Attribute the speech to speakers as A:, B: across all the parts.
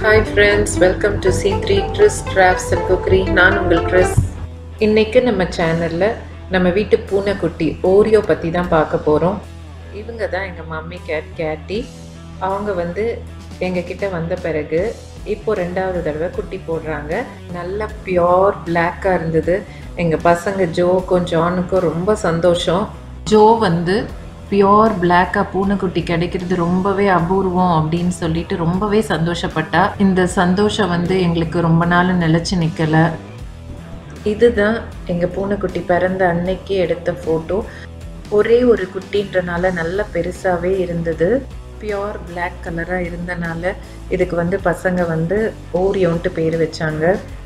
A: hi friends welcome to C three Tris crafts and cookery நான் உங்கள் ட்ரிஸ் இன்னைக்கு நம்ம சேனலில் நம்ம வீட்டு பூனைக்குட்டி ஓரியோ பற்றி தான் பார்க்க போகிறோம் இவங்க தான் எங்கள் மம்மி கேட் கேட்டி அவங்க வந்து எங்ககிட்ட வந்த பிறகு இப்போ ரெண்டாவது தடவை குட்டி போடுறாங்க நல்ல பியோர் பிளாக்காக இருந்தது எங்கள் பசங்க ஜோக்கும் ஜானுக்கும் ரொம்ப சந்தோஷம் ஜோ வந்து பியோர் பிளாக்காக பூனைக்குட்டி கிடைக்கிறது ரொம்பவே அபூர்வம் அப்படின்னு சொல்லிட்டு ரொம்பவே சந்தோஷப்பட்டா இந்த சந்தோஷம் வந்து எங்களுக்கு ரொம்ப நாள் நிலச்சி நிற்கலை இதுதான் எங்கள் பூனைக்குட்டி பிறந்த அன்னைக்கு எடுத்த ஃபோட்டோ ஒரே ஒரு குட்டின்றனால நல்ல பெருசாகவே இருந்தது பியோர் பிளாக் கலராக இருந்தனால இதுக்கு வந்து பசங்க வந்து ஓரியோன்ட்டு பேர் வச்சாங்க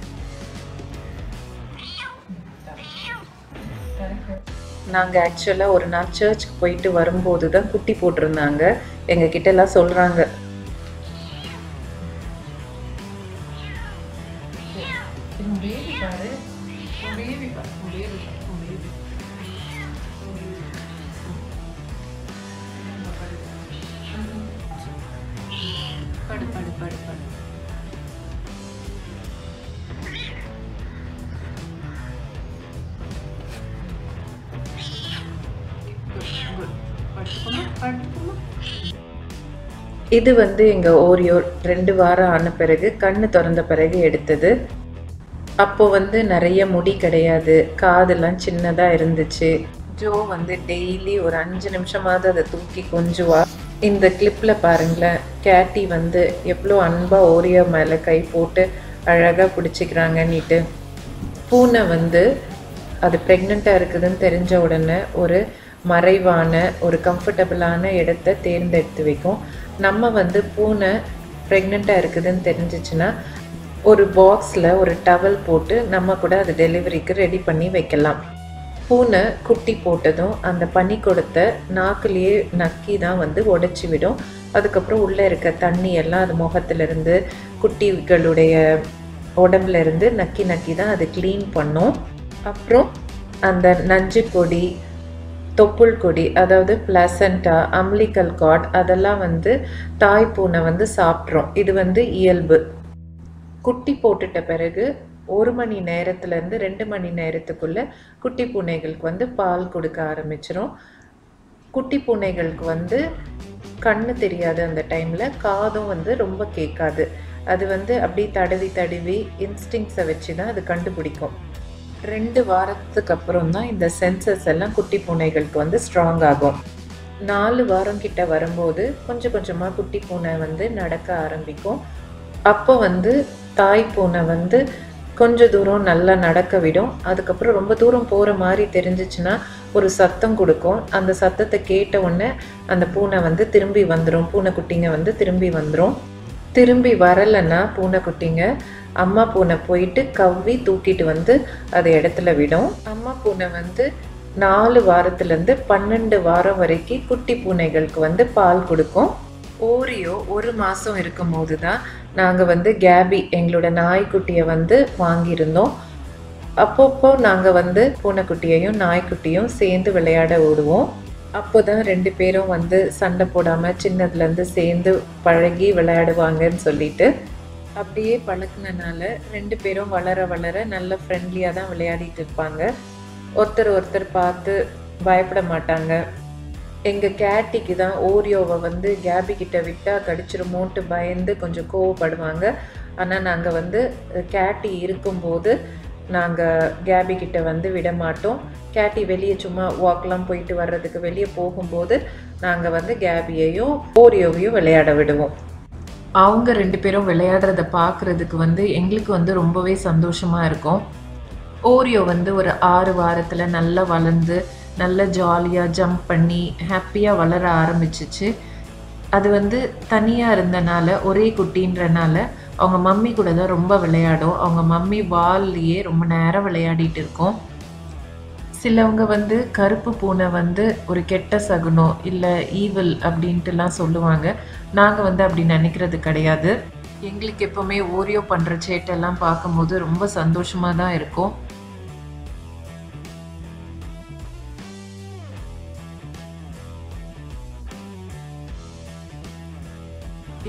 A: நாங்கள் ஆக்சுவலாக ஒரு நாள் சர்ச்சுக்கு போயிட்டு வரும்போது தான் குட்டி போட்டிருந்தாங்க எங்கள் கிட்ட எல்லாம் சொல்கிறாங்க படு படு படு படு இது வந்து எங்கள் ஓரியோ ரெண்டு வாரம் ஆன பிறகு கண்ணு திறந்த பிறகு எடுத்தது அப்போ வந்து நிறைய முடி கிடையாது காதெல்லாம் சின்னதாக இருந்துச்சு ஜோ வந்து டெய்லி ஒரு அஞ்சு நிமிஷமாவது அதை தூக்கி கொஞ்சுவா இந்த கிளிப்பில் பாருங்களேன் கேட்டி வந்து எவ்வளோ அன்பாக ஓரியோ மேலே கை போட்டு அழகாக பிடிச்சிக்கிறாங்கன்னிட்டு பூனை வந்து அது ப்ரெக்னெண்ட்டாக இருக்குதுன்னு தெரிஞ்ச உடனே ஒரு மறைவான ஒரு கம்ஃபர்டபுளான இடத்த தேர்ந்தெடுத்து வைக்கும் நம்ம வந்து பூனை ப்ரெக்னெண்ட்டாக இருக்குதுன்னு தெரிஞ்சிச்சுன்னா ஒரு பாக்ஸில் ஒரு டவல் போட்டு நம்ம கூட அது டெலிவரிக்கு ரெடி பண்ணி வைக்கலாம் பூனை குட்டி போட்டதும் அந்த பனி கொடுத்த நாக்குலேயே நக்கி தான் வந்து உடச்சி விடும் அதுக்கப்புறம் உள்ளே இருக்க தண்ணி எல்லாம் அது முகத்திலிருந்து குட்டிகளுடைய உடம்புல இருந்து நக்கி நக்கி தான் அது க்ளீன் பண்ணும் அப்புறம் அந்த நஞ்சு கொடி தொப்புள் கொடி அதாவது பிளசண்டா அம்லிக்கல் காட் அதெல்லாம் வந்து தாய் பூனை வந்து சாப்பிட்றோம் இது வந்து இயல்பு குட்டி போட்டுட்ட பிறகு ஒரு மணி நேரத்துலேருந்து ரெண்டு மணி நேரத்துக்குள்ளே குட்டி பூனைகளுக்கு வந்து பால் கொடுக்க ஆரம்பிச்சிரும் குட்டி பூனைகளுக்கு வந்து கண்ணு தெரியாது அந்த டைமில் காதும் வந்து ரொம்ப கேட்காது அது வந்து அப்படி தடவி தடவி இன்ஸ்டிங்ஸை வச்சு தான் அது கண்டுபிடிக்கும் ரெண்டு வாரத்துக்கு அப்புறம் தான் இந்த சென்சஸ் எல்லாம் குட்டி பூனைகளுக்கு வந்து ஸ்ட்ராங் ஆகும் நாலு வாரம் கிட்ட வரும்போது கொஞ்சம் கொஞ்சமாக குட்டி பூனை வந்து நடக்க ஆரம்பிக்கும் அப்போ வந்து தாய் பூனை வந்து கொஞ்ச தூரம் நல்லா நடக்க விடும் அதுக்கப்புறம் ரொம்ப தூரம் போகிற மாதிரி தெரிஞ்சிச்சுன்னா ஒரு சத்தம் கொடுக்கும் அந்த சத்தத்தை கேட்ட உடனே அந்த பூனை வந்து திரும்பி வந்துடும் பூனைக்குட்டிங்க வந்து திரும்பி வந்துடும் திரும்பி வரலைன்னா பூனைக்குட்டிங்க அம்மா பூனை போயிட்டு கவ்வி தூக்கிட்டு வந்து அது இடத்துல விடும் அம்மா பூனை வந்து நாலு வாரத்துலேருந்து பன்னெண்டு வாரம் வரைக்கும் குட்டி பூனைகளுக்கு வந்து பால் கொடுக்கும் ஓரியோ ஒரு மாதம் இருக்கும் போது தான் நாங்கள் வந்து கேபி எங்களோட நாய்க்குட்டியை வந்து வாங்கியிருந்தோம் அப்பப்போ நாங்கள் வந்து பூனைக்குட்டியையும் நாய்க்குட்டியும் சேர்ந்து விளையாட விடுவோம் அப்போ தான் ரெண்டு பேரும் வந்து சண்டை போடாமல் சின்னதுலேருந்து சேர்ந்து பழகி விளையாடுவாங்கன்னு சொல்லிட்டு அப்படியே பழக்கினனால ரெண்டு பேரும் வளர வளர நல்ல ஃப்ரெண்ட்லியாக தான் விளையாடிட்டு இருப்பாங்க ஒருத்தர் ஒருத்தர் பார்த்து பயப்பட மாட்டாங்க எங்கள் கேட்டிக்கு தான் ஓரியோவை வந்து கேபி கிட்ட விட்டால் கடிச்சிருமோன்ட்டு பயந்து கொஞ்சம் கோவப்படுவாங்க ஆனால் நாங்கள் வந்து கேட்டி இருக்கும்போது நாங்கள் கேபி கிட்ட வந்து விட மாட்டோம் கேட்டி வெளியே சும்மா வாக்லாம் போயிட்டு வர்றதுக்கு வெளியே போகும்போது நாங்கள் வந்து கேபியையும் ஓரியோவையும் விளையாட விடுவோம் அவங்க ரெண்டு பேரும் விளையாடுறத பார்க்குறதுக்கு வந்து எங்களுக்கு வந்து ரொம்பவே சந்தோஷமாக இருக்கும் ஓரியோ வந்து ஒரு ஆறு வாரத்தில் நல்லா வளர்ந்து நல்ல ஜாலியாக ஜம்ப் பண்ணி ஹாப்பியாக வளர ஆரம்பிச்சிச்சு அது வந்து தனியாக இருந்தனால ஒரே குட்டின்றனால அவங்க மம்மி கூட தான் ரொம்ப விளையாடும் அவங்க மம்மி வால்லையே ரொம்ப நேரம் விளையாடிட்டு இருக்கோம் சிலவங்க வந்து கருப்பு பூனை வந்து ஒரு கெட்ட சகுனம் இல்லை ஈவில் அப்படின்ட்டுலாம் சொல்லுவாங்க நாங்கள் வந்து அப்படி நினைக்கிறது கிடையாது எங்களுக்கு எப்போவுமே ஓரியோ பண்ணுற சேட்டெல்லாம் பார்க்கும்போது ரொம்ப சந்தோஷமாக தான் இருக்கும்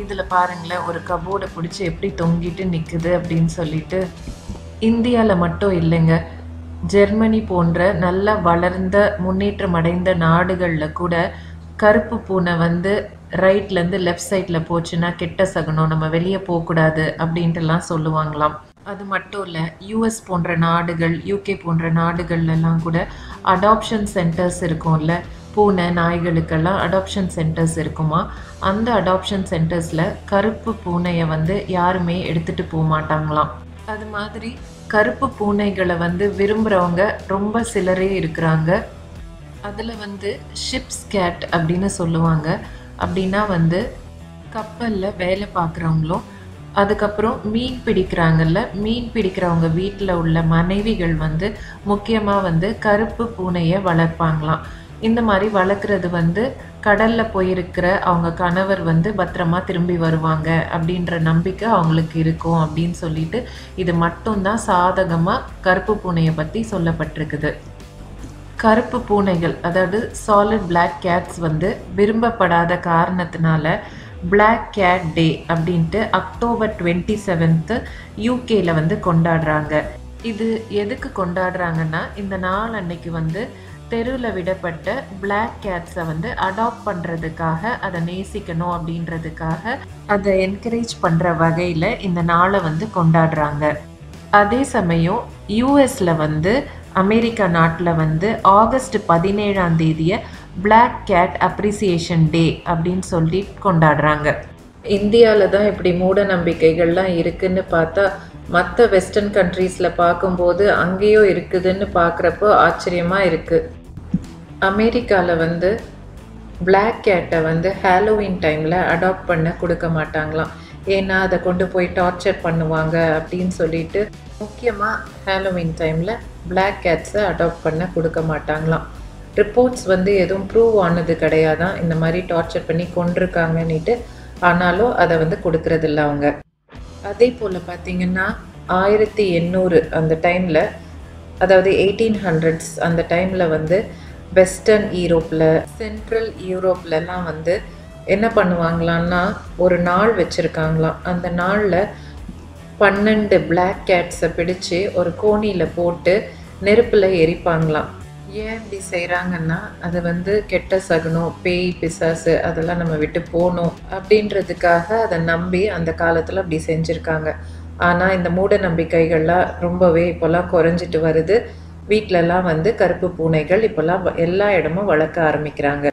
A: இதில் பாருங்களேன் ஒரு கபோர்டை பிடிச்சி எப்படி தொங்கிட்டு நிற்குது அப்படின்னு சொல்லிட்டு இந்தியாவில் மட்டும் இல்லைங்க ஜெர்மனி போன்ற நல்ல வளர்ந்த முன்னேற்றம் அடைந்த நாடுகளில் கூட கருப்பு பூனை வந்து ரைட்லேருந்து லெஃப்ட் சைடில் போச்சுன்னா கெட்ட சகுனம் நம்ம வெளியே போகக்கூடாது அப்படின்ட்டுலாம் சொல்லுவாங்களாம் அது மட்டும் இல்லை யூஎஸ் போன்ற நாடுகள் யூகே போன்ற நாடுகள்லாம் கூட அடாப்ஷன் சென்டர்ஸ் இருக்கும்ல பூனை நாய்களுக்கெல்லாம் அடாப்ஷன் சென்டர்ஸ் இருக்குமா அந்த அடாப்ஷன் சென்டர்ஸில் கருப்பு பூனையை வந்து யாருமே எடுத்துகிட்டு போக மாட்டாங்களாம் அது மாதிரி கருப்பு பூனைகளை வந்து விரும்புகிறவங்க ரொம்ப சிலரே இருக்கிறாங்க அதில் வந்து ஷிப்ஸ் கேட் அப்படின்னு சொல்லுவாங்க அப்படின்னா வந்து கப்பலில் வேலை பார்க்குறவங்களும் அதுக்கப்புறம் மீன் பிடிக்கிறாங்கல்ல மீன் பிடிக்கிறவங்க வீட்டில் உள்ள மனைவிகள் வந்து முக்கியமாக வந்து கருப்பு பூனையை வளர்ப்பாங்களாம் இந்த மாதிரி வளர்க்குறது வந்து கடலில் போயிருக்கிற அவங்க கணவர் வந்து பத்திரமா திரும்பி வருவாங்க அப்படின்ற நம்பிக்கை அவங்களுக்கு இருக்கும் அப்படின்னு சொல்லிட்டு இது மட்டும்தான் சாதகமாக கருப்பு பூனையை பற்றி சொல்லப்பட்டிருக்குது கருப்பு பூனைகள் அதாவது சாலிட் பிளாக் கேட்ஸ் வந்து விரும்பப்படாத காரணத்தினால பிளாக் கேட் டே அப்படின்ட்டு அக்டோபர் டுவெண்ட்டி செவன்த்து யூகேல வந்து கொண்டாடுறாங்க இது எதுக்கு கொண்டாடுறாங்கன்னா இந்த நாள் அன்னைக்கு வந்து தெருவில் விடப்பட்ட பிளாக் கேட்ஸை வந்து அடாப்ட் பண்ணுறதுக்காக அதை நேசிக்கணும் அப்படின்றதுக்காக அதை என்கரேஜ் பண்ணுற வகையில் இந்த நாளை வந்து கொண்டாடுறாங்க அதே சமயம் யூஎஸில் வந்து அமெரிக்கா நாட்டில் வந்து ஆகஸ்ட் பதினேழாம் தேதியை பிளாக் கேட் அப்ரிசியேஷன் டே அப்படின்னு சொல்லி கொண்டாடுறாங்க இந்தியாவில் தான் இப்படி மூட நம்பிக்கைகள்லாம் இருக்குன்னு பார்த்தா மற்ற வெஸ்டர்ன் கண்ட்ரீஸில் பார்க்கும்போது அங்கேயும் இருக்குதுன்னு பார்க்குறப்போ ஆச்சரியமாக இருக்குது அமெரிக்காவில் வந்து பிளாக் கேட்டை வந்து ஹாலோவின் டைமில் அடாப்ட் பண்ண கொடுக்க மாட்டாங்களாம் ஏன்னா அதை கொண்டு போய் டார்ச்சர் பண்ணுவாங்க அப்படின்னு சொல்லிட்டு முக்கியமாக ஹாலோவின் டைமில் பிளாக் கேட்ஸை அடாப்ட் பண்ண கொடுக்க மாட்டாங்களாம் ரிப்போர்ட்ஸ் வந்து எதுவும் ப்ரூவ் ஆனது கிடையாதான் இந்த மாதிரி டார்ச்சர் பண்ணி கொண்டிருக்காங்கன்னுட்டு ஆனாலும் அதை வந்து கொடுக்கறதில்ல அவங்க அதே போல் பார்த்தீங்கன்னா ஆயிரத்தி எண்ணூறு அந்த டைமில் அதாவது எயிட்டீன் ஹண்ட்ரட்ஸ் அந்த டைமில் வந்து வெஸ்டர்ன் யூரோப்பில் சென்ட்ரல் யூரோப்லலாம் வந்து என்ன பண்ணுவாங்களான்னா ஒரு நாள் வச்சுருக்காங்களாம் அந்த நாளில் பன்னெண்டு பிளாக் கேட்ஸை பிடிச்சு ஒரு கோணியில் போட்டு நெருப்பில் எரிப்பாங்களாம் ஏன் இப்படி செய்கிறாங்கன்னா அது வந்து கெட்ட சகுனம் பேய் பிசாசு அதெல்லாம் நம்ம விட்டு போகணும் அப்படின்றதுக்காக அதை நம்பி அந்த காலத்தில் அப்படி செஞ்சுருக்காங்க ஆனால் இந்த மூட நம்பிக்கைகள்லாம் ரொம்பவே இப்போல்லாம் குறைஞ்சிட்டு வருது வீட்டிலலாம் வந்து கருப்பு பூனைகள் இப்போல்லாம் எல்லா இடமும் வளர்க்க ஆரம்பிக்கிறாங்க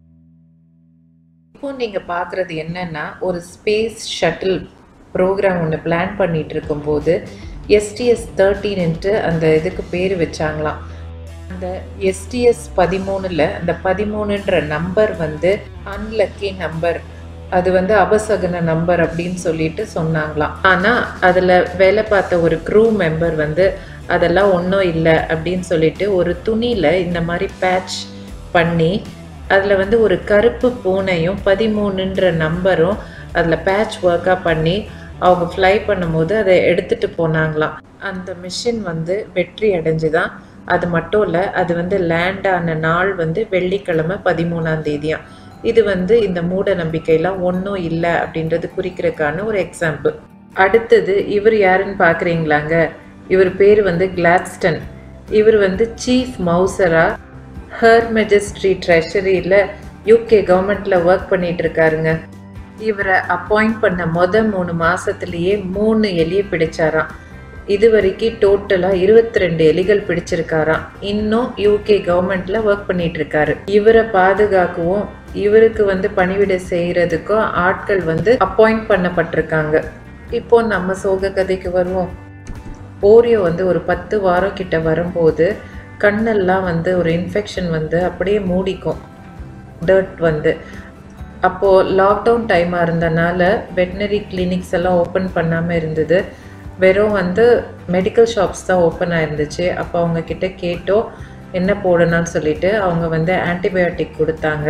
A: இப்போ நீங்கள் பார்க்குறது என்னன்னா ஒரு ஸ்பேஸ் ஷட்டில் ப்ரோக்ராம் ஒன்று பிளான் பண்ணிட்டு இருக்கும்போது எஸ்டிஎஸ் தேர்ட்டீன்ட்டு அந்த இதுக்கு பேர் வச்சாங்களாம் அந்த எஸ்டிஎஸ் பதிமூணில் அந்த பதிமூணுன்ற நம்பர் வந்து அன்லக்கி நம்பர் அது வந்து அபசகுன நம்பர் அப்படின்னு சொல்லிட்டு சொன்னாங்களாம் ஆனால் அதில் வேலை பார்த்த ஒரு க்ரூ மெம்பர் வந்து அதெல்லாம் ஒன்றும் இல்லை அப்படின்னு சொல்லிட்டு ஒரு துணியில் இந்த மாதிரி பேட்ச் பண்ணி அதில் வந்து ஒரு கருப்பு பூனையும் பதிமூணுன்ற நம்பரும் அதில் பேட்ச் ஒர்க்காக பண்ணி அவங்க ஃப்ளை பண்ணும்போது அதை எடுத்துகிட்டு போனாங்களாம் அந்த மிஷின் வந்து வெற்றி அடைஞ்சு தான் அது மட்டும் இல்லை அது வந்து லேண்ட் ஆன நாள் வந்து வெள்ளிக்கிழமை பதிமூணாம் தேதியாம் இது வந்து இந்த மூட நம்பிக்கையெல்லாம் ஒன்றும் இல்லை அப்படின்றது குறிக்கிறதுக்கான ஒரு எக்ஸாம்பிள் அடுத்தது இவர் யாருன்னு பார்க்குறீங்களாங்க இவர் பேர் வந்து கிளாட்ஸ்டன் இவர் வந்து சீஃப் மவுசரா ஹர் மெஜஸ்ட்ரி ட்ரெஷரியில் யூகே கவர்மெண்ட்டில் ஒர்க் பண்ணிட்டு இருக்காருங்க இவரை அப்பாயிண்ட் பண்ண மொத மூணு மாசத்திலேயே மூணு எலியை பிடிச்சாராம் இது வரைக்கும் டோட்டலாக இருபத்தி ரெண்டு எலிகள் பிடிச்சிருக்காராம் இன்னும் யூகே கவர்மெண்ட்ல ஒர்க் பண்ணிட்டு இருக்காரு இவரை பாதுகாக்கவும் இவருக்கு வந்து பணிவிடை செய்யறதுக்கும் ஆட்கள் வந்து அப்பாயிண்ட் பண்ணப்பட்டிருக்காங்க இப்போ நம்ம சோக கதைக்கு வருவோம் ஓரியோ வந்து ஒரு பத்து வாரம் கிட்ட வரும்போது கண்ணெல்லாம் வந்து ஒரு இன்ஃபெக்ஷன் வந்து அப்படியே மூடிக்கும் டர்ட் வந்து அப்போது லாக்டவுன் டைமாக இருந்தனால வெட்டினரி கிளினிக்ஸ் எல்லாம் ஓப்பன் பண்ணாமல் இருந்தது வெறும் வந்து மெடிக்கல் ஷாப்ஸ் தான் ஓப்பன் ஆயிருந்துச்சு அப்போ அவங்க கிட்ட கேட்டோம் என்ன போடணும்னு சொல்லிட்டு அவங்க வந்து ஆன்டிபயோட்டிக் கொடுத்தாங்க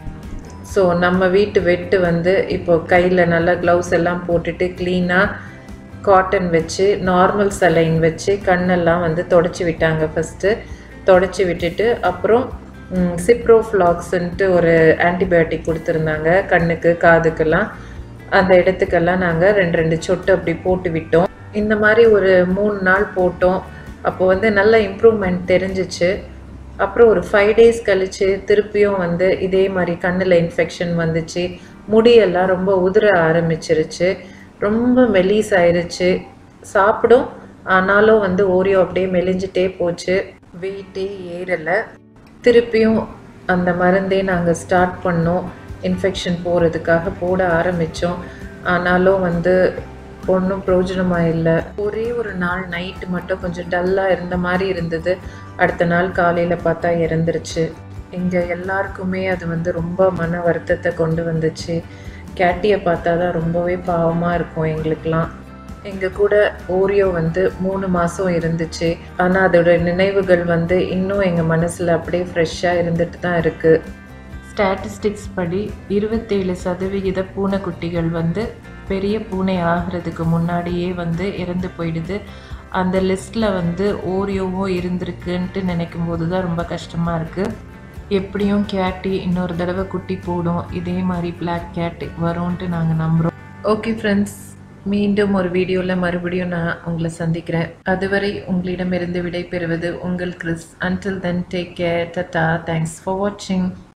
A: ஸோ நம்ம வீட்டு வெட்டு வந்து இப்போ கையில் நல்லா க்ளவுஸ் எல்லாம் போட்டுட்டு க்ளீனாக காட்டன் வச்சு நார்மல் சலைன் வச்சு கண்ணெல்லாம் வந்து தொடச்சி விட்டாங்க ஃபஸ்ட்டு தொடச்சி விட்டுட்டு அப்புறம் சிப்ரோஃப்ளாக்ஸ்ன்ட்டு ஒரு ஆன்டிபயோட்டிக் கொடுத்துருந்தாங்க கண்ணுக்கு காதுக்கெல்லாம் அந்த இடத்துக்கெல்லாம் நாங்கள் ரெண்டு ரெண்டு சொட்டு அப்படி போட்டு விட்டோம் இந்த மாதிரி ஒரு மூணு நாள் போட்டோம் அப்போ வந்து நல்ல இம்ப்ரூவ்மெண்ட் தெரிஞ்சிச்சு அப்புறம் ஒரு ஃபைவ் டேஸ் கழித்து திருப்பியும் வந்து இதே மாதிரி கண்ணில் இன்ஃபெக்ஷன் வந்துச்சு முடியெல்லாம் ரொம்ப உதிர ஆரம்பிச்சிருச்சு ரொம்ப மெலிஸ் ஆயிருச்சு சாப்பிடும் ஆனாலும் வந்து ஓரியோ அப்படியே மெலிஞ்சிட்டே போச்சு வெயிட்டே ஏறலை திருப்பியும் அந்த மருந்தே நாங்கள் ஸ்டார்ட் பண்ணோம் இன்ஃபெக்ஷன் போகிறதுக்காக போட ஆரம்பித்தோம் ஆனாலும் வந்து ஒன்றும் பிரயோஜனமாக இல்லை ஒரே ஒரு நாள் நைட்டு மட்டும் கொஞ்சம் டல்லாக இருந்த மாதிரி இருந்தது அடுத்த நாள் காலையில் பார்த்தா இறந்துருச்சு இங்கே எல்லாருக்குமே அது வந்து ரொம்ப மன வருத்தத்தை கொண்டு வந்துச்சு கேட்டியை பார்த்தா தான் ரொம்பவே பாவமாக இருக்கும் எங்களுக்கெலாம் எங்கள் கூட ஓரியோ வந்து மூணு மாதம் இருந்துச்சு ஆனால் அதோட நினைவுகள் வந்து இன்னும் எங்கள் மனசில் அப்படியே ஃப்ரெஷ்ஷாக இருந்துட்டு தான் இருக்குது ஸ்டாட்டிஸ்டிக்ஸ் படி இருபத்தேழு சதவிகித பூனைக்குட்டிகள் வந்து பெரிய பூனை ஆகிறதுக்கு முன்னாடியே வந்து இறந்து போயிடுது அந்த லிஸ்ட்டில் வந்து ஓரியோவும் இருந்திருக்குன்ட்டு நினைக்கும் போது தான் ரொம்ப கஷ்டமாக இருக்குது எப்படியும் கேட்டி இன்னொரு தடவை குட்டி போடும் இதே மாதிரி பிளாக் கேட் வரும்ன்ட்டு நாங்கள் நம்புகிறோம் ஓகே ஃப்ரெண்ட்ஸ் மீண்டும் ஒரு வீடியோவில் மறுபடியும் நான் உங்களை சந்திக்கிறேன் அதுவரை உங்களிடமிருந்து விடை பெறுவது உங்கள் Chris until then take care tata thanks for வாட்சிங்